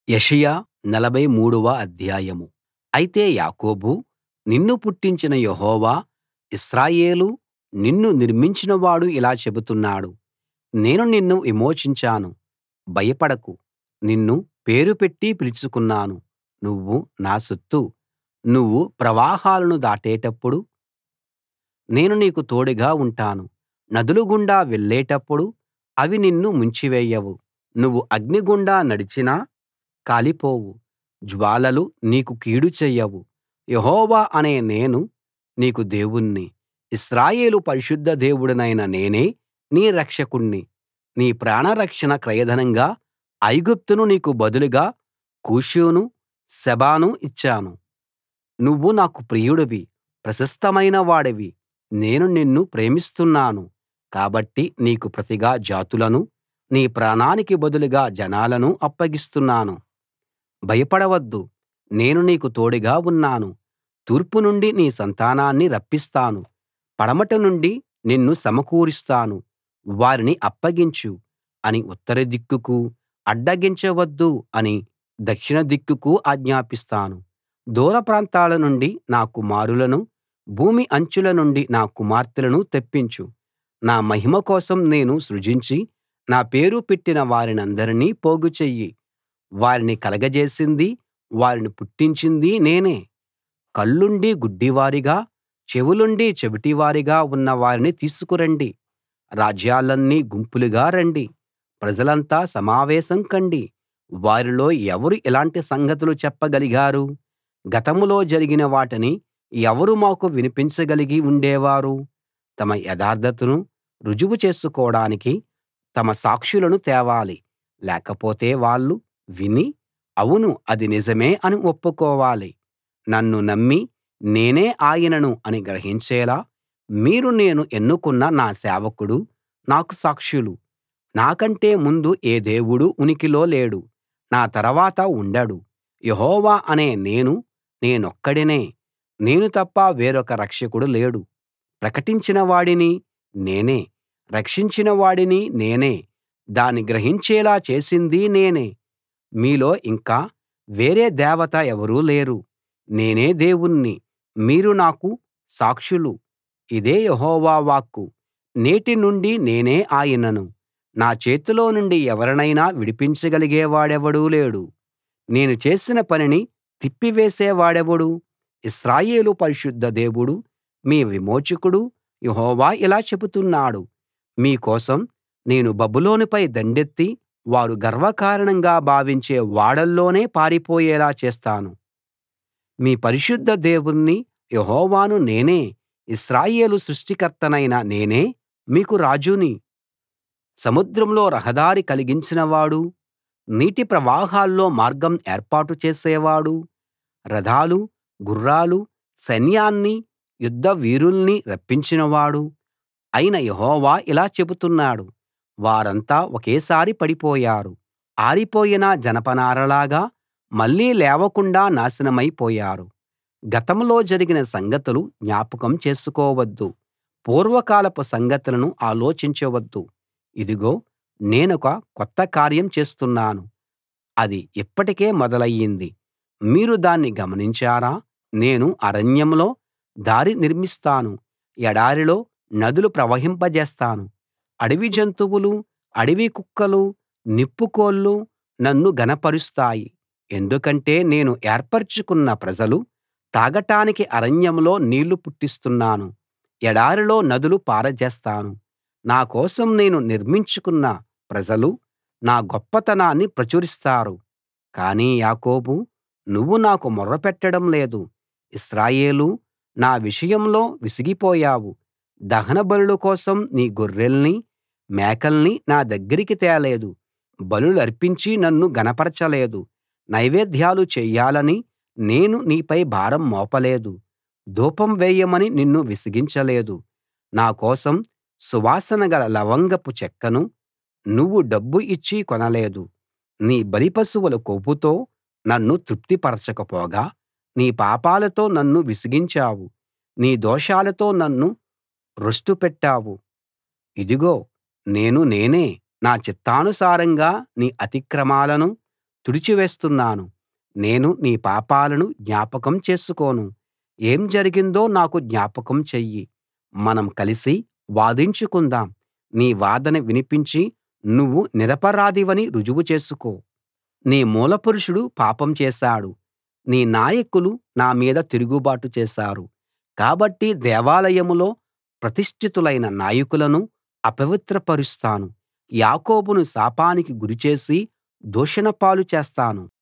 యెషయా నలభై మూడవ అధ్యాయం అయితే యాకోబూ నిన్ను పుట్టించిన యెహోవా ఇశ్రాయేలూ నిన్ను నిర్మించినవాడు ఇలా చెబుతున్నాడు నేను నిన్ను విమోచించాను భయపడకు నిన్ను పేరు పెట్టి పిలుచుకున్నాను నువ్వు నా సొత్తు నువ్వు ప్రవాహాలను దాటేటప్పుడు నేను నీకు తోడుగా ఉంటాను నదుల గుండా వెళ్ళేటప్పుడు అవి నిన్ను ముంచివేయవు నువ్వు అగ్నిగుండా నడిచినా కాలిపోవు జ్వాలలు నీకు కీడు చెయ్యవు యెహోవా అనే నేను నీకు దేవుణ్ణి ఇశ్రాయేలు పరిశుద్ధ దేవుడినైన నేనే నీ రక్షకుణ్ణి నీ ప్రాణరక్షణ క్రయధనంగా ఐగుప్తును నీకు బదులుగా కూషును సెబాను ఇచ్చాను నువ్వు నాకు ప్రియుడివి ప్రశస్తమైన వాడివి నేను నిన్ను ప్రేమిస్తున్నాను కాబట్టి నీకు ప్రతిగా జాతులను నీ ప్రాణానికి బదులుగా జనాలను అప్పగిస్తున్నాను భయపడవద్దు నేను నీకు తోడుగా ఉన్నాను తూర్పు నుండి నీ సంతానాన్ని రప్పిస్తాను పడమట నుండి నిన్ను సమకూరుస్తాను వారిని అప్పగించు అని ఉత్తర దిక్కుకు అడ్డగించవద్దు అని దక్షిణ దిక్కుకు ఆజ్ఞాపిస్తాను దూర ప్రాంతాల నుండి నా కుమారులను భూమి అంచుల నుండి నా కుమార్తెలను తెప్పించు నా మహిమ కోసం నేను సృజించి నా పేరు పెట్టిన వారినందరినీ పోగు చెయ్యి వారిని కలగజేసిందీ వారిని పుట్టించిందీ నేనే కళ్ళుండి గుడ్డివారుగా చెవులుండి చెవిటివారుగా ఉన్న వారిని తీసుకురండి రాజ్యాలన్నీ గుంపులుగా రండి ప్రజలంతా సమావేశం కండి వారిలో ఎవరు ఇలాంటి సంగతులు చెప్పగలిగారు గతంలో జరిగిన వాటిని ఎవరు మాకు వినిపించగలిగి ఉండేవారు తమ యథార్థతను రుజువు చేసుకోడానికి తమ సాక్షులను తేవాలి లేకపోతే వాళ్ళు విని అవును అది నిజమే అని ఒప్పుకోవాలి నన్ను నమ్మి నేనే ఆయనను అని గ్రహించేలా మీరు నేను ఎన్నుకున్న నా సేవకుడు నాకు సాక్షులు నాకంటే ముందు ఏ దేవుడూ ఉనికిలో లేడు నా తర్వాత ఉండడు యెహోవా అనే నేను నేనొక్కడినే నేను తప్ప వేరొక రక్షకుడు లేడు ప్రకటించిన వాడిని నేనే రక్షించిన వాడిని నేనే దాన్ని గ్రహించేలా చేసిందీ నేనే మీలో ఇంకా వేరే దేవత ఎవరూ లేరు నేనే దేవుణ్ణి మీరు నాకు సాక్షులు ఇదే యెహోవా వాక్కు నేటి నుండి నేనే ఆయనను నా చేతిలో నుండి ఎవరినైనా విడిపించగలిగే వాడెవడూ లేడు నేను చేసిన పనిని తిప్పివేసే వాడెవడు ఇశ్రాయేలు పరిశుద్ధ దేవుడు మీ విమోచకుడు యెహోవా ఇలా చెబుతున్నాడు మీ కోసం నేను బబులోనుపై దండెత్తి వారు గర్వకారణంగా భావించే ఓడల్లోనే పారిపోయేలా చేస్తాను మీ పరిశుద్ధ దేవుణ్ణి యెహోవాను నేనే ఇశ్రాయేలు సృష్టికర్తనైన నేనే మీకు రాజుని సముద్రంలో రహదారి కలిగించినవాడు నీటి ప్రవాహాల్లో మార్గం ఏర్పాటు చేసేవాడు రథాలు గుర్రాలు సైన్యాన్ని యుద్ధ వీరుల్ని రప్పించినవాడు అయిన యెహోవా ఇలా చెబుతున్నాడు వారంతా ఒకేసారి పడిపోయారు ఆరిపోయిన జనపనారలాగా మళ్ళీ లేవకుండా నాశనమైపోయారు గతంలో జరిగిన సంగతులు జ్ఞాపకం చేసుకోవద్దు పూర్వకాలపు సంగతులను ఆలోచించవద్దు ఇదిగో నేనొక కొత్త కార్యం చేస్తున్నాను అది ఇప్పటికే మొదలయ్యింది మీరు దాన్ని గమనించారా నేను అరణ్యంలో దారి నిర్మిస్తాను ఎడారిలో నదులు ప్రవహింపజేస్తాను అడవి జంతువులు అడవి కుక్కలు నిప్పుకోళ్లు నన్ను ఘనపరుస్తాయి ఎందుకంటే నేను ఏర్పరచుకున్న ప్రజలు తాగటానికి అరణ్యంలో నీళ్లు పుట్టిస్తున్నాను ఎడారిలో నదులు పారజేస్తాను నా కోసం నేను నిర్మించుకున్న ప్రజలు నా గొప్పతనాన్ని ప్రచురిస్తారు కానీ యాకోబూ నువ్వు నాకు మొర్రపెట్టడం లేదు ఇశ్రాయేలూ నా విషయంలో విసిగిపోయావు దహనబలుల కోసం నీ గొర్రెల్ని మేకల్ని నా దగ్గరికి తేలేదు బలులర్పించి నన్ను ఘనపరచలేదు నైవేద్యాలు చెయ్యాలని నేను నీపై భారం మోపలేదు ధూపం వేయమని నిన్ను విసిగించలేదు నా కోసం సువాసన గల లవంగపు చెక్కను నువ్వు డబ్బు ఇచ్చి కొనలేదు నీ బలిపశువుల కొవ్వుతో నన్ను తృప్తిపరచకపోగా నీ పాపాలతో నన్ను విసిగించావు నీ దోషాలతో నన్ను రొష్టు పెట్టావు ఇదిగో నేను నేనే నా చిత్తానుసారంగా నీ అతిక్రమాలను తుడిచివేస్తున్నాను నేను నీ పాపాలను జ్ఞాపకం చేసుకోను ఏం జరిగిందో నాకు జ్ఞాపకం చెయ్యి మనం కలిసి వాదించుకుందాం నీ వాదన వినిపించి నువ్వు నిరపరాధివని రుజువు చేసుకో నీ మూలపురుషుడు పాపం చేశాడు నీ నాయకులు నా మీద తిరుగుబాటు చేశారు కాబట్టి దేవాలయంలో ప్రతిష్ఠితులైన నాయకులను అపవిత్రపరుస్తాను యాకోబును శాపానికి గురిచేసి దూషణ పాలు చేస్తాను